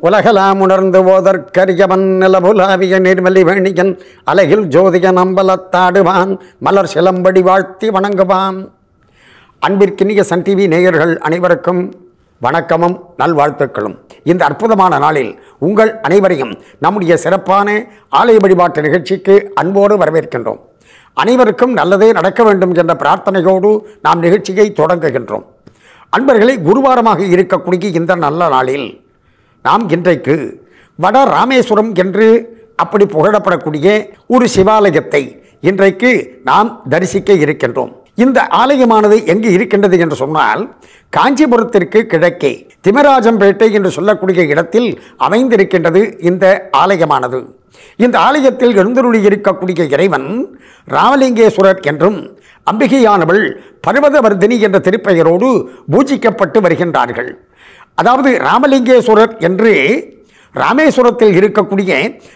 உலகலாம் உணர்ந்து ஓதற்கரியவன் நிலபுலாவிய நிர்மலி வேணியன் அலகில் ஜோதியன் அம்பலத்தாடுவான் மலர் சிலம்படி வாழ்த்தி வணங்குவான் அன்பிற்கினிய சன் டிவி நேயர்கள் அனைவருக்கும் வணக்கமும் நல்வாழ்த்துக்களும் இந்த அற்புதமான நாளில் உங்கள் அனைவரையும் நம்முடைய சிறப்பான ஆலய வழிபாட்டு நிகழ்ச்சிக்கு அன்போடு வரவேற்கின்றோம் அனைவருக்கும் நல்லதே நடக்க வேண்டும் என்ற பிரார்த்தனையோடு நாம் நிகழ்ச்சியை தொடங்குகின்றோம் அன்பர்களே குருவாரமாக இருக்கக்கூடிய இந்த நல்ல நாளில் நாம் இன்றைக்கு வட ராமேஸ்வரம் என்று அப்படி புகழப்படக்கூடிய ஒரு சிவாலயத்தை இன்றைக்கு நாம் தரிசிக்க இருக்கின்றோம் இந்த ஆலயமானது எங்கு இருக்கின்றது என்று சொன்னால் காஞ்சிபுரத்திற்கு கிழக்கே திமராஜம்பேட்டை என்று சொல்லக்கூடிய இடத்தில் அமைந்திருக்கின்றது இந்த ஆலயமானது இந்த ஆலயத்தில் எழுந்தருளி இருக்கக்கூடிய இறைவன் ராமலிங்கேஸ்வரர் என்றும் அம்பிகையானவள் பர்வதவர்தினி என்ற திருப்பெயரோடு பூஜிக்கப்பட்டு வருகின்றார்கள் அதாவது ராமலிங்கேஸ்வரர் என்று ராமேஸ்வரத்தில் இருக்கக்கூடிய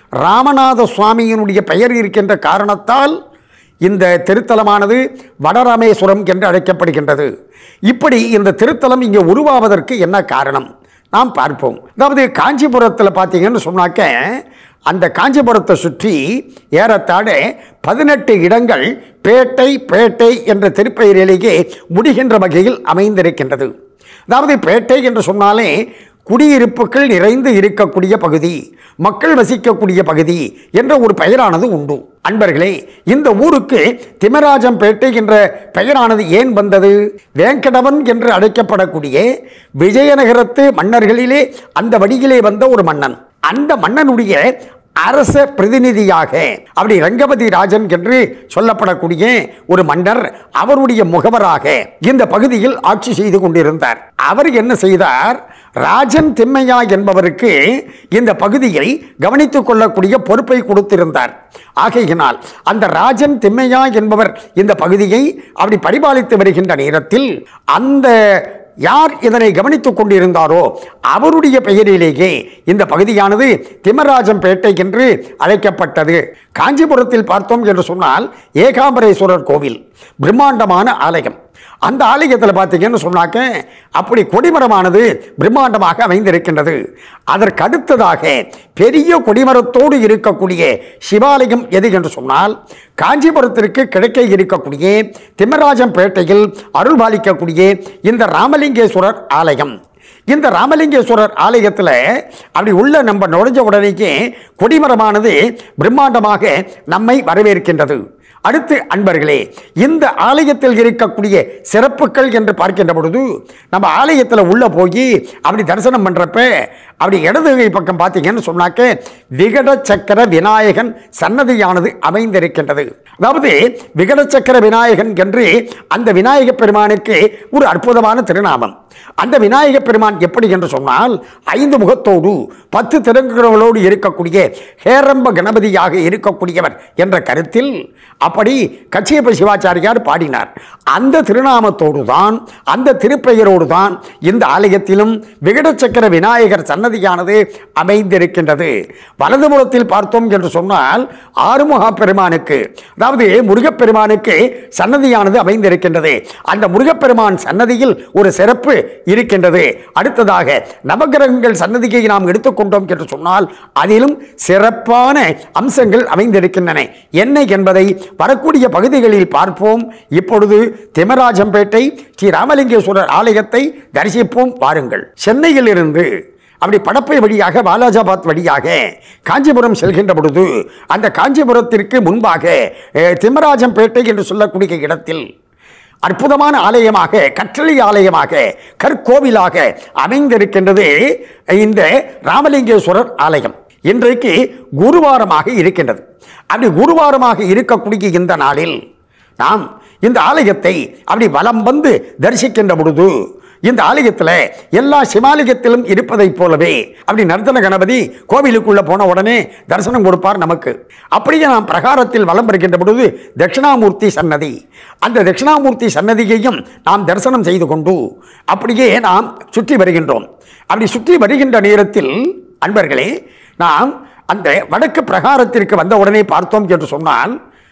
ராமநாத சுவாமியினுடைய பெயர் இருக்கின்ற காரணத்தால் இந்த திருத்தலமானது வடராமேஸ்வரம் என்று அழைக்கப்படுகின்றது இப்படி இந்த திருத்தலம் இங்கே உருவாவதற்கு என்ன காரணம் நாம் பார்ப்போம் அதாவது காஞ்சிபுரத்தில் பார்த்தீங்கன்னு சொன்னாக்க அந்த காஞ்சிபுரத்தை சுற்றி ஏறத்தாழ பதினெட்டு இடங்கள் பேட்டை பேட்டை என்ற திருப்பெயரிலேயே முடிகின்ற வகையில் அமைந்திருக்கின்றது அதாவது பேட்டை என்று சொன்னாலே குடியிருப்புகள் நிறைந்து இருக்கக்கூடிய பகுதி மக்கள் வசிக்கக்கூடிய பகுதி என்ற ஒரு பெயரானது உண்டு அன்பர்களே இந்த ஊருக்கு திமராஜம்பேட்டை என்ற பெயரானது ஏன் வந்தது வேங்கடவன் என்று அழைக்கப்படக்கூடிய விஜயநகரத்து மன்னர்களிலே அந்த வழியிலே வந்த ஒரு மன்னன் அந்த மன்னனுடைய அரச பிரதிநிதியாக அப்படி ரங்கபதி ராஜன் என்று சொல்லப்படக்கூடிய ஒரு மன்னர் அவருடைய முகவராக இந்த பகுதியில் ஆட்சி செய்து கொண்டிருந்தார் அவர் என்ன செய்தார் ராஜன் திம்மையா என்பவருக்கு இந்த பகுதியை கவனித்துக் கொள்ளக்கூடிய பொறுப்பை கொடுத்திருந்தார் ஆகையினால் அந்த ராஜன் திம்மையா என்பவர் இந்த பகுதியை அப்படி பரிபாலித்து வருகின்ற நேரத்தில் அந்த யார் இதனை கவனித்துக் கொண்டிருந்தாரோ அவருடைய பெயரிலேயே இந்த பகுதியானது திமராஜம்பேட்டை என்று அழைக்கப்பட்டது காஞ்சிபுரத்தில் பார்த்தோம் என்று சொன்னால் ஏகாம்பரேஸ்வரர் கோவில் பிரம்மாண்டமான ஆலயம் அந்த ஆலயத்தில் பார்த்தீங்கன்னு சொன்னாக்க அப்படி கொடிமரமானது பிரம்மாண்டமாக அமைந்திருக்கின்றது அதற்கு அடுத்ததாக பெரிய கொடிமரத்தோடு இருக்கக்கூடிய சிவாலயம் எது என்று சொன்னால் காஞ்சிபுரத்திற்கு கிழக்கே இருக்கக்கூடிய திம்மராஜம்பேட்டையில் அருள் பாலிக்கக்கூடிய இந்த ராமலிங்கேஸ்வரர் ஆலயம் இந்த ராமலிங்கேஸ்வரர் ஆலயத்தில் அப்படி உள்ள நம்ம நுழைஞ்ச உடனேயே கொடிமரமானது பிரம்மாண்டமாக நம்மை வரவேற்கின்றது அடுத்து அன்பர்களே இந்த ஆலயத்தில் இருக்கக்கூடிய சிறப்புகள் என்று பார்க்கின்ற பொழுது நம்ம ஆலயத்தில் உள்ள போய் அப்படி தரிசனம் பண்ணுறப்ப அப்படி இடது கை பக்கம் பார்த்தீங்கன்னு சொன்னாக்க விகட சக்கர விநாயகன் சன்னதியானது அமைந்திருக்கின்றது அதாவது விகட சக்கர விநாயகன் என்று அந்த விநாயக பெருமானுக்கு ஒரு அற்புதமான திருநாமம் அந்த விநாயக பெருமான் எப்படி என்று சொன்னால் ஐந்து முகத்தோடு பத்து திறங்குகளோடு இருக்கக்கூடிய ஹேரம்ப கணபதியாக இருக்கக்கூடியவர் என்ற கருத்தில் அப்படி கச்சியப்ப சிவாச்சாரியார் பாடினார் அந்த திருநாமத்தோடு தான் அந்த திருப்பெயரோடு தான் இந்த ஆலயத்திலும் விகடச்சக்கர விநாயகர் சன்னதியானது அமைந்திருக்கின்றது வலதுபுறத்தில் பார்த்தோம் என்று சொன்னால் ஆறுமுக பெருமானுக்கு அதாவது முருகப்பெருமானுக்கு சன்னதியானது அமைந்திருக்கின்றது அந்த முருகப்பெருமான் சன்னதியில் ஒரு சிறப்பு இருக்கின்றது அடுத்ததாக நவகிரகங்கள் சன்னதியை நாம் எடுத்துக்கொண்டோம் என்று சொன்னால் அதிலும் சிறப்பான அம்சங்கள் அமைந்திருக்கின்றன என்ன என்பதை வரக்கூடிய பகுதிகளில் பார்ப்போம் இப்பொழுது திமராஜம்பேட்டை ஸ்ரீ ராமலிங்கேஸ்வரர் ஆலயத்தை தரிசிப்போம் வாருங்கள் சென்னையிலிருந்து அப்படி படப்பை வழியாக வாலாஜாபாத் வழியாக காஞ்சிபுரம் செல்கின்ற பொழுது அந்த காஞ்சிபுரத்திற்கு முன்பாக அஹ், திம்மராஜம்பேட்டை என்று சொல்லக்கூடிய இடத்தில் அற்புதமான ஆலயமாக கற்றளி ஆலயமாக கற்கோவிலாக அமைந்திருக்கின்றது இந்த ராமலிங்கேஸ்வரர் ஆலயம் இன்றைக்கு குருவாரமாக இருக்கின்றது அப்படி குருவாரமாக இருக்கக்கூடிய இந்த நாளில் நாம் இந்த ஆலயத்தை அப்படி வலம் வந்து தரிசிக்கின்ற பொழுது இந்த ஆலயத்தில் எல்லா சிவாலயத்திலும் இருப்பதைப் போலவே அப்படி நர்த்தன கணபதி கோவிலுக்குள்ள போன உடனே தரிசனம் கொடுப்பார் நமக்கு அப்படியே நாம் பிரகாரத்தில் வலம் வருகின்ற பொழுது தட்சிணாமூர்த்தி சன்னதி அந்த தட்சிணாமூர்த்தி சன்னதியையும் நாம் தரிசனம் செய்து கொண்டு அப்படியே நாம் சுற்றி வருகின்றோம் அப்படி சுற்றி வருகின்ற நேரத்தில் அன்பர்களே நாம் அந்த வடக்கு பிரகாரத்திற்கு வந்த உடனே பார்த்தோம் என்று சொன்னால்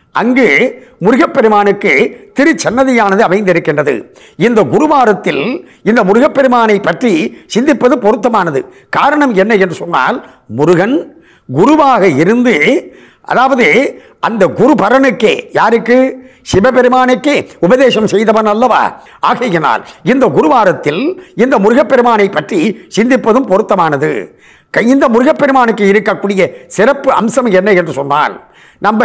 அங்கு முருகப்பெருமானுக்கு திருச்சன்னதியானது அமைந்திருக்கின்றது இந்த குருவாரத்தில் இந்த முருகப்பெருமானை பற்றி சிந்திப்பது பொருத்தமானது காரணம் என்ன என்று சொன்னால் முருகன் குருவாக இருந்து அதாவது அந்த குருபரனுக்கே யாருக்கு சிவபெருமானுக்கே உபதேசம் செய்தவன் அல்லவா ஆகையினால் இந்த குருவாரத்தில் இந்த முருகப்பெருமானை பற்றி சிந்திப்பதும் பொருத்தமானது க- இந்த முருகப்பெருமானுக்கு இருக்கக்கூடிய சிறப்பு அம்சம் என்ன என்று சொன்னால் நம்ம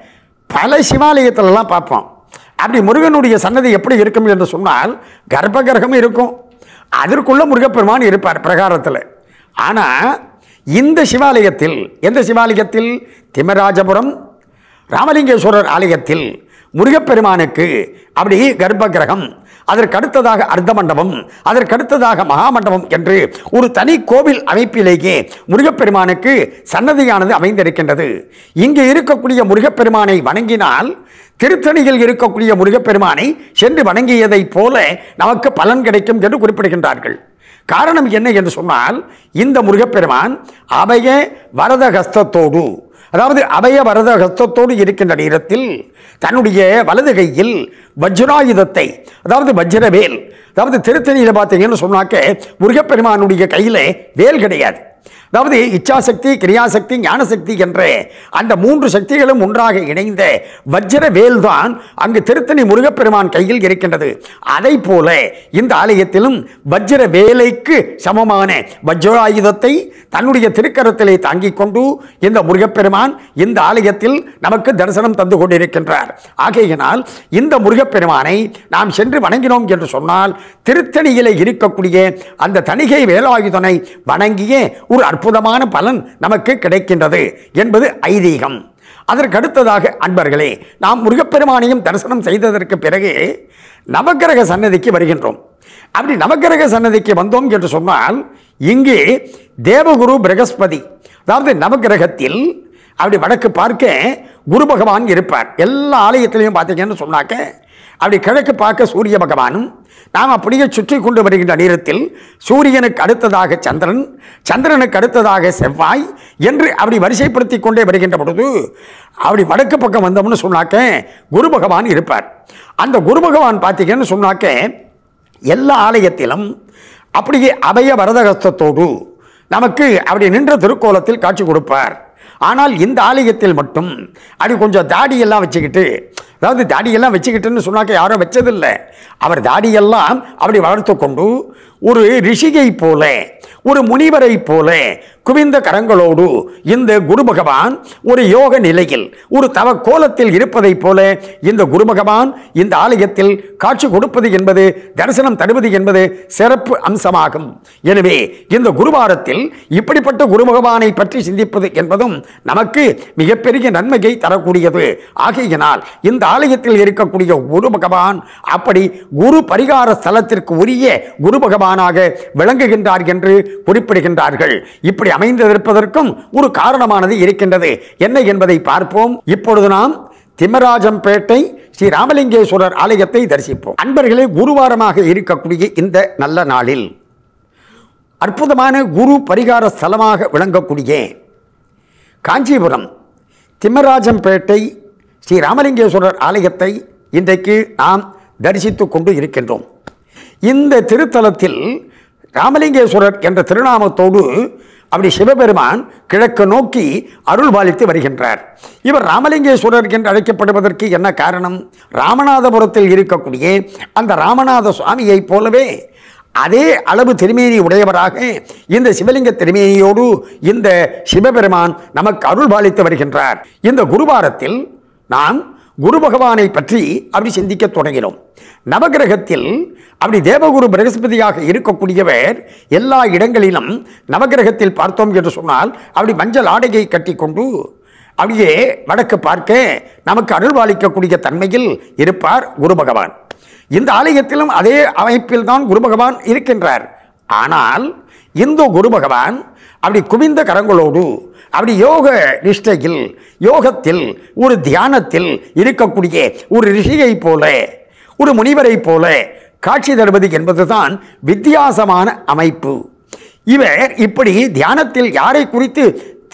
பல சிவாலயத்திலலாம் பார்ப்போம் அப்படி முருகனுடைய சன்னதி எப்படி இருக்கும் என்று சொன்னால் கர்ப்பகிரகம் இருக்கும் அதற்குள்ள முருகப்பெருமான் இருப்பார் பிரகாரத்தில் ஆனால் இந்த சிவாலயத்தில் எந்த சிவாலயத்தில் திமராஜபுரம் ராமலிங்கேஸ்வரர் ஆலயத்தில் முருகப்பெருமானுக்கு அப்படி கர்ப்பகிரகம் அதற்கு அடுத்ததாக அர்த்த மண்டபம் அதற்கு அடுத்ததாக மகாமண்டபம் என்று ஒரு தனி கோவில் அமைப்பிலேயே முருகப்பெருமானுக்கு சன்னதியானது அமைந்திருக்கின்றது இங்கு இருக்கக்கூடிய முருகப்பெருமானை வணங்கினால் திருத்தணியில் இருக்கக்கூடிய முருகப்பெருமானை சென்று வணங்கியதைப் போல நமக்கு பலன் கிடைக்கும் என்று குறிப்பிடுகின்றார்கள் காரணம் என்ன என்று சொன்னால் இந்த முருகப்பெருமான் அபய வரத ஹஸ்தத்தோடு அதாவது அபய வரத ஹஸ்தத்தோடு இருக்கின்ற நேரத்தில் தன்னுடைய வலது கையில் வஜ்ராயுதத்தை அதாவது வஜ்ரவேல் அதாவது திருத்தணியில் பார்த்தீங்கன்னு சொன்னாக்க முருகப்பெருமானுடைய கையில் வேல் கிடையாது அதாவது இச்சாசக்தி கிரியாசக்தி ஞானசக்தி என்ற அந்த மூன்று சக்திகளும் ஒன்றாக இணைந்த வஜ்ர வேல் தான் அங்கு திருத்தணி முருகப்பெருமான் கையில் இருக்கின்றது அதை போல இந்த ஆலயத்திலும் வஜ்ர வேலைக்கு சமமான வஜ்ராயுதத்தை தன்னுடைய திருக்கரத்திலே தாங்கிக் கொண்டு இந்த முருகப்பெருமான் இந்த ஆலயத்தில் நமக்கு தரிசனம் தந்து கொண்டிருக்கின்றார் ஆகையினால் இந்த முருகப்பெருமானை நாம் சென்று வணங்கினோம் என்று சொன்னால் திருத்தணியிலே இருக்கக்கூடிய அந்த தணிகை வேலாயுதனை வணங்கிய ஒரு அற்புதமான பலன் நமக்கு கிடைக்கின்றது என்பது ஐதீகம் அதற்கு அடுத்ததாக அன்பர்களே நாம் முருகப்பெருமானையும் தரிசனம் செய்ததற்கு பிறகு நவக்கிரக சன்னதிக்கு வருகின்றோம் அப்படி நவக்கிரக சன்னதிக்கு வந்தோம் என்று சொன்னால் இங்கு தேவகுரு பிரகஸ்பதி அதாவது நவக்கிரகத்தில் அப்படி வடக்கு பார்க்க குரு பகவான் இருப்பார் எல்லா ஆலயத்திலையும் பார்த்தீங்கன்னு சொன்னாக்க அப்படி கிழக்கு பார்க்க சூரிய பகவானும் நாம் அப்படியே சுற்றி கொண்டு வருகின்ற நேரத்தில் சூரியனுக்கு அடுத்ததாக சந்திரன் சந்திரனுக்கு அடுத்ததாக செவ்வாய் என்று அப்படி வரிசைப்படுத்தி கொண்டே வருகின்ற பொழுது அப்படி வடக்கு பக்கம் வந்தோம்னு சொன்னாக்க குரு பகவான் இருப்பார் அந்த குரு பகவான் பார்த்தீங்கன்னு சொன்னாக்க எல்லா ஆலயத்திலும் அப்படியே அபய வரதகஸ்தத்தோடு நமக்கு அப்படி நின்ற திருக்கோலத்தில் காட்சி கொடுப்பார் ஆனால் இந்த ஆலயத்தில் மட்டும் அப்படி கொஞ்சம் தாடியெல்லாம் வச்சுக்கிட்டு அதாவது தாடியெல்லாம் வச்சுக்கிட்டுன்னு சொன்னாக்க யாரும் வச்சதில்லை அவர் தாடியெல்லாம் அப்படி வளர்த்து கொண்டு ஒரு ரிஷிகை போல ஒரு முனிவரை போல குவிந்த கரங்களோடு இந்த குரு பகவான் ஒரு யோக நிலையில் ஒரு தவ கோலத்தில் இருப்பதைப் போல இந்த குரு பகவான் இந்த ஆலயத்தில் காட்சி கொடுப்பது என்பது தரிசனம் தருவது என்பது சிறப்பு அம்சமாகும் எனவே இந்த குருவாரத்தில் இப்படிப்பட்ட குரு பகவானை பற்றி சிந்திப்பது என்பதும் நமக்கு மிகப்பெரிய நன்மையை தரக்கூடியது ஆகையினால் இந்த ஆலயத்தில் இருக்கக்கூடிய குரு பகவான் அப்படி குரு பரிகார ஸ்தலத்திற்கு உரிய குரு பகவானாக விளங்குகின்றார் என்று குறிப்பிடுகின்றார்கள் இப்படி அமைந்திருப்பதற்கும் ஒரு காரணமானது இருக்கின்றது என்ன என்பதை பார்ப்போம் இப்பொழுது நாம் திம்மராஜம்பேட்டை ஸ்ரீ ராமலிங்கேஸ்வரர் ஆலயத்தை தரிசிப்போம் அன்பர்களே குருவாரமாக இருக்கக்கூடிய இந்த நல்ல நாளில் அற்புதமான குரு பரிகார ஸ்தலமாக விளங்கக்கூடிய காஞ்சிபுரம் திம்மராஜம்பேட்டை ஸ்ரீ ராமலிங்கேஸ்வரர் ஆலயத்தை இன்றைக்கு நாம் தரிசித்து கொண்டு இருக்கின்றோம் இந்த திருத்தலத்தில் ராமலிங்கேஸ்வரர் என்ற திருநாமத்தோடு அப்படி சிவபெருமான் கிழக்கு நோக்கி அருள் பாலித்து வருகின்றார் இவர் ராமலிங்கேஸ்வரர் என்று அழைக்கப்படுவதற்கு என்ன காரணம் ராமநாதபுரத்தில் இருக்கக்கூடிய அந்த ராமநாத சுவாமியைப் போலவே அதே அளவு திருமேனி உடையவராக இந்த சிவலிங்க திருமேனியோடு இந்த சிவபெருமான் நமக்கு அருள் பாலித்து வருகின்றார் இந்த குருவாரத்தில் நாம் குரு பகவானை பற்றி அப்படி சிந்திக்க தொடங்கினோம் நவகிரகத்தில் அப்படி தேவகுரு பிரகஸ்பதியாக இருக்கக்கூடியவர் எல்லா இடங்களிலும் நவகிரகத்தில் பார்த்தோம் என்று சொன்னால் அப்படி மஞ்சள் ஆடையை கட்டிக்கொண்டு அப்படியே வடக்கு பார்க்க நமக்கு அருள்பாலிக்கக்கூடிய தன்மையில் இருப்பார் குரு பகவான் இந்த ஆலயத்திலும் அதே அமைப்பில் தான் குரு பகவான் இருக்கின்றார் ஆனால் இந்த குரு பகவான் அப்படி குவிந்த கரங்களோடு அப்படி யோக நிஷ்டையில் யோகத்தில் ஒரு தியானத்தில் இருக்கக்கூடிய ஒரு ரிஷியை போல ஒரு முனிவரை போல காட்சி தருவது என்பதுதான் வித்தியாசமான அமைப்பு இவர் இப்படி தியானத்தில் யாரை குறித்து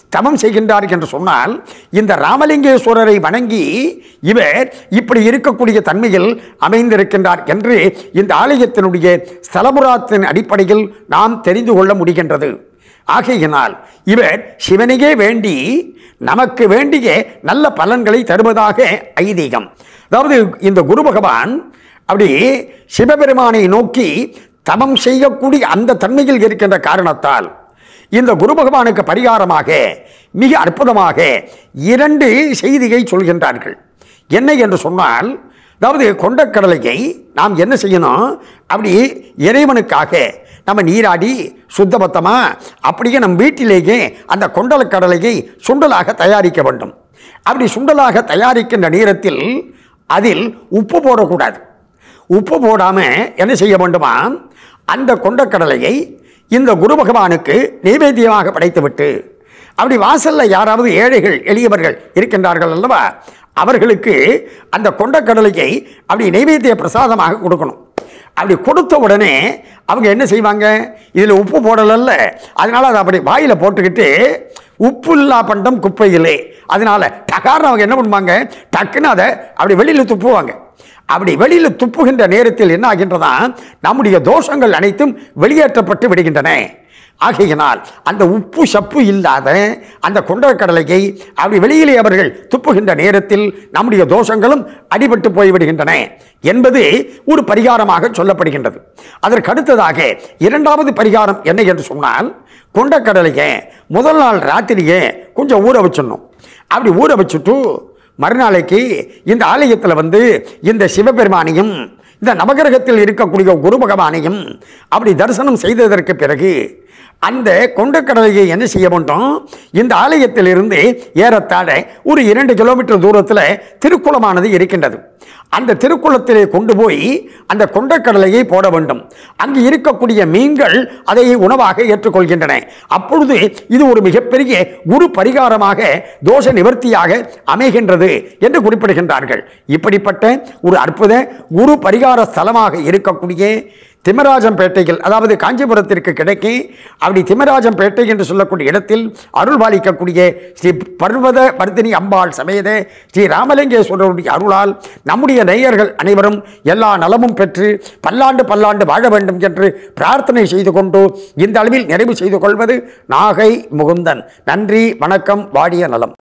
தவம் செய்கின்றார் என்று சொன்னால் இந்த ராமலிங்கேஸ்வரரை வணங்கி இவர் இப்படி இருக்கக்கூடிய தன்மையில் அமைந்திருக்கின்றார் என்று இந்த ஆலயத்தினுடைய ஸ்தலபுராத்தின் அடிப்படையில் நாம் தெரிந்து கொள்ள முடிகின்றது ஆகையினால் இவர் சிவனையே வேண்டி நமக்கு வேண்டிய நல்ல பலன்களை தருவதாக ஐதீகம் அதாவது இந்த குரு பகவான் அப்படி சிவபெருமானை நோக்கி தவம் செய்யக்கூடிய அந்த தன்மையில் இருக்கின்ற காரணத்தால் இந்த குரு பகவானுக்கு பரிகாரமாக மிக அற்புதமாக இரண்டு செய்தியை சொல்கின்றார்கள் என்ன என்று சொன்னால் அதாவது கொண்டக்கடலையை நாம் என்ன செய்யணும் அப்படி இறைவனுக்காக நம்ம நீராடி சுத்தபத்தமாக அப்படியே நம் வீட்டிலேயே அந்த கொண்டலக்கடலையை சுண்டலாக தயாரிக்க வேண்டும் அப்படி சுண்டலாக தயாரிக்கின்ற நேரத்தில் அதில் உப்பு போடக்கூடாது உப்பு போடாமல் என்ன செய்ய வேண்டுமா அந்த கொண்டக்கடலையை இந்த குரு பகவானுக்கு நைவேத்தியமாக படைத்துவிட்டு அப்படி வாசல்ல யாராவது ஏழைகள் எளியவர்கள் இருக்கின்றார்கள் அல்லவா அவர்களுக்கு அந்த கொண்டக்கடலையை அப்படி நைவேத்திய பிரசாதமாக கொடுக்கணும் அப்படி கொடுத்த உடனே அவங்க என்ன செய்வாங்க இதில் உப்பு போடலல்ல அதனால அதை அப்படி வாயில் போட்டுக்கிட்டு உப்பு இல்லா பண்டம் குப்பையிலே அதனால டகார்னு அவங்க என்ன பண்ணுவாங்க டக்குன்னு அதை அப்படி வெளியில் துப்புவாங்க அப்படி வெளியில் துப்புகின்ற நேரத்தில் என்ன ஆகின்றதா நம்முடைய தோஷங்கள் அனைத்தும் வெளியேற்றப்பட்டு விடுகின்றன ஆகையினால் அந்த உப்பு சப்பு இல்லாத அந்த கொண்டக்கடலையை அப்படி வெளியிலே அவர்கள் துப்புகின்ற நேரத்தில் நம்முடைய தோஷங்களும் அடிபட்டு போய்விடுகின்றன என்பது ஒரு பரிகாரமாக சொல்லப்படுகின்றது அதற்கு அடுத்ததாக இரண்டாவது பரிகாரம் என்ன என்று சொன்னால் கொண்டக்கடலையை முதல் நாள் ராத்திரியே கொஞ்சம் ஊற வச்சிடணும் அப்படி ஊற வச்சுட்டு மறுநாளைக்கு இந்த ஆலயத்தில் வந்து இந்த சிவபெருமானையும் இந்த நவகிரகத்தில் இருக்கக்கூடிய குரு பகவானையும் அப்படி தரிசனம் செய்ததற்கு பிறகு அந்த கொண்டக்கடலையை என்ன செய்ய வேண்டும் இந்த ஆலயத்திலிருந்து ஏறத்தாழ ஒரு இரண்டு கிலோமீட்டர் தூரத்தில் திருக்குளமானது இருக்கின்றது அந்த திருக்குளத்திலே கொண்டு போய் அந்த கொண்டக்கடலையை போட வேண்டும் அங்கு இருக்கக்கூடிய மீன்கள் அதை உணவாக ஏற்றுக்கொள்கின்றன அப்பொழுது இது ஒரு மிகப்பெரிய குரு பரிகாரமாக தோஷ நிவர்த்தியாக அமைகின்றது என்று குறிப்பிடுகின்றார்கள் இப்படிப்பட்ட ஒரு அற்புத குரு பரிகார ஸ்தலமாக இருக்கக்கூடிய திமராஜம்பேட்டையில் அதாவது காஞ்சிபுரத்திற்கு கிடைக்கி அப்படி திமராஜம்பேட்டை என்று சொல்லக்கூடிய இடத்தில் அருள் பாலிக்கக்கூடிய ஸ்ரீ பர்வத வர்தினி அம்பாள் சமேத ஸ்ரீ ராமலிங்கேஸ்வரருடைய அருளால் நம்முடைய நேயர்கள் அனைவரும் எல்லா நலமும் பெற்று பல்லாண்டு பல்லாண்டு வாழ வேண்டும் என்று பிரார்த்தனை செய்து கொண்டு இந்த அளவில் நிறைவு செய்து கொள்வது நாகை முகுந்தன் நன்றி வணக்கம் வாடிய நலம்